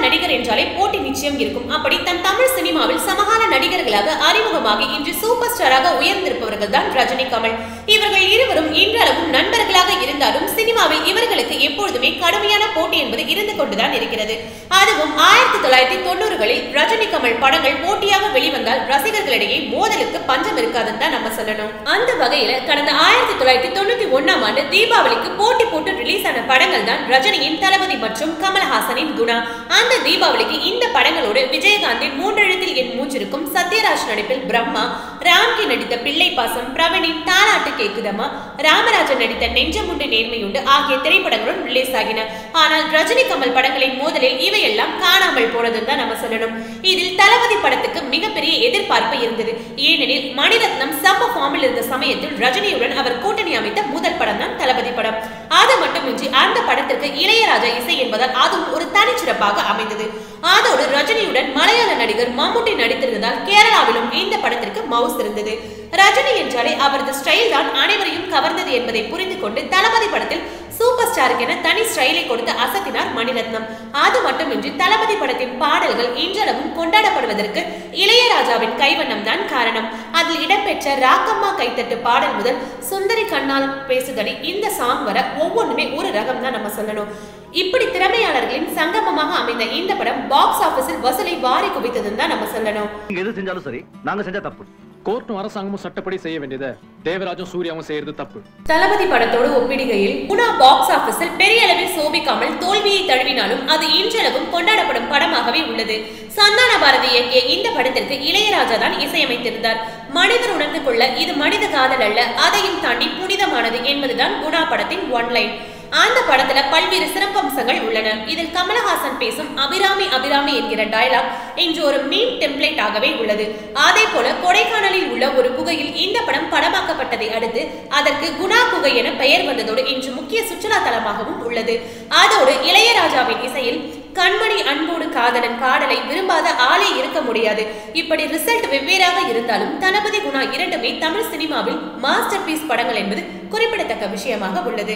நடிகர் என்றாலே போட்டி நிச்சயம் இருக்கும் அப்படி தன் தமிழ் சினிமாவில் சமகால நடிகர்களாக அறிமுகமாகி இன்று சூப்பர் ஸ்டாராக உயர்ந்திருப்பவர்கள் தான் ரஜினி கமல் இவர்கள் இருவரும் இன்றளவும் நண்பர்களாக இருந்தாலும் சினிமாவில் இவர்களுக்கு எப்பொழுதுமே கடுமையான போட்டி என்பது இருந்து கொண்டுதான் இருக்கிறது அதுவும் ஆயிரத்தி தொள்ளாயிரத்தி தொண்ணூறுகளில் ரஜினி கமல் படங்கள் போட்டியாக வெளிவந்தால் ரசிகர்களிடையே மோதலுக்கு பஞ்சம் இருக்காதுன்னு தான் நம்ம சொல்லணும் அந்த வகையில கடந்த ஆயிரத்தி தொள்ளாயிரத்தி தொண்ணூத்தி ஒன்னாம் ஆண்டு தீபாவளிக்கு போட்டி போட்டு ரிலீஸ் ஆன படங்கள் தான் ரஜினியின் தளபதி மற்றும் கமல்ஹாசனின் குணா அந்த தீபாவளிக்கு இந்த படங்களோடு விஜயகாந்தின் மூன்றெழுத்தில் என் மூஞ்சிருக்கும் சத்யராஜ் நடிப்பில் பிரம்மா ராம்கி நடித்த பிள்ளை பாசம் பிரவணின் தாலாட்டு கேக்குதம்மா ராமராஜன் நடித்த நெஞ்சமுண்டு நேர்மையுண்டு ஆகிய திரைப்படங்களும் ரிலீஸ் ஆகின ஆனால் ரஜினி கமல் படங்களின் மோதலில் இவையெல்லாம் காணாமல் போனதுன்னு தான் நம்ம சொல்லணும் இதில் தளபதி படத்துக்கு மிகப்பெரிய எதிர்பார்ப்பு இருந்தது ஏனெனில் மணிரத்னம் செம்ம ஃபார்மில் இருந்த சமயத்தில் ரஜினியுடன் அவர் கூட்டணி அமைத்த முதல் படம் தான் தளபதி படம் அது மட்டுமின்றி அந்த படத்திற்கு இளையராஜா இசை என்பதால் அதுவும் ஒரு தனிச்சிறப்பாக அமைந்தது அதோடு ரஜினியுடன் மலையாள நடிகர் மம்முட்டி நடித்திருந்ததால் கேரளாவிலும் இந்த படத்திற்கு மவுஸ் இருந்தது ரஜினி என்றாலே அவரது ஸ்டைல் தான் அனைவரையும் கவர்ந்தது என்பதை புரிந்து கொண்டு தளபதி படத்தில் சூப்பர் ஸ்டாருக்கு என தனி ஸ்டைலை கொடுத்து அசத்தினார் மணிரத்னம் அது மட்டுமின்றி தளபதி படத்தின் பாடல்கள் இன்றளவும் கொண்டாடப்படுவதற்கு இளையராஜாவின் கைவண்ணம் தான் காரணம் அதில் இடம்பெற்ற ராக்கம்மா கைத்தட்டு பாடல் முதல் சுந்தரி கண்ணால் பேசுதடி இந்த சாங் வர ஒவ்வொன்றுமே ஒரு ரகம் தான் நம்ம சொல்லணும் இப்படி திறமையாளர்களின் சங்கமமாக அமைந்த இந்த படம் பாக்ஸ் ஆபீஸில் வசூலை வாரி குவித்ததுன்னு தான் நம்ம சொல்லணும் நீங்க எது செஞ்சாலும் சரி நாங்க செஞ்சா தப்பு கோர்ட்டும் அரசாங்கமும் சட்டப்படி செய்ய வேண்டியதை தேவராஜும் சூர்யாவும் செய்யறது தப்பு தளபதி படத்தோடு ஒப்பிடுகையில் குணா பாக்ஸ் ஆபீஸில் பெரிய அளவில் சோபிக்காமல் தோல்வியை தழுவினாலும் அது இன்றளவும் கொண்டாடப்படும் படமாகவே உள்ளது சந்தான பாரதி இயக்கிய இந்த படத்திற்கு இளையராஜா தான் இசையமைத்திருந்தார் மனிதர் உணர்ந்து கொள்ள இது மனித காதல் அல்ல அதையும் தாண்டி புனிதமானது என்பதுதான் குணா படத்தின் ஒன்லைன் அந்த படத்துல பல்வேறு சிறப்பம்சங்கள் உள்ளன இதில் கமலஹாசன் பேசும் அபிராமி அபிராமி என்கிற டயலாக் இன்று ஒரு மீம் டெம்ப்ளேட் ஆகவே உள்ளது அதே போல கொடைக்கானலில் உள்ள ஒரு குகையில் இந்த படம் படமாக்கப்பட்டதை அடுத்து அதற்கு குணா குகை என பெயர் வந்ததோடு இன்று முக்கிய சுற்றுலா தலமாகவும் உள்ளது அதோடு இளையராஜாவின் இசையில் கண்மணி அன்போடு காதலன் பாடலை விரும்பாத ஆளே இருக்க முடியாது இப்படி ரிசல்ட் வெவ்வேறாக இருந்தாலும் தளபதி குணா இரண்டுமே தமிழ் சினிமாவில் மாஸ்டர் பீஸ் படங்கள் என்பது குறிப்பிடத்தக்க விஷயமாக உள்ளது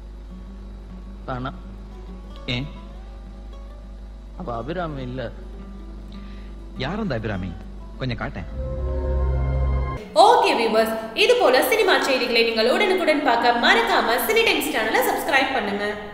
வேணாம் ஏன் அப்ப அபிராமி இல்ல யார் அந்த அபிராமி கொஞ்சம் காட்டேன் ஓகே வியூவர்ஸ் இது போல சினிமா செய்திகளை நீங்கள் உடனுக்குடன் பார்க்க மறக்காம சினி டைம்ஸ் சேனலை சப்ஸ்கிரைப் பண்ணுங்க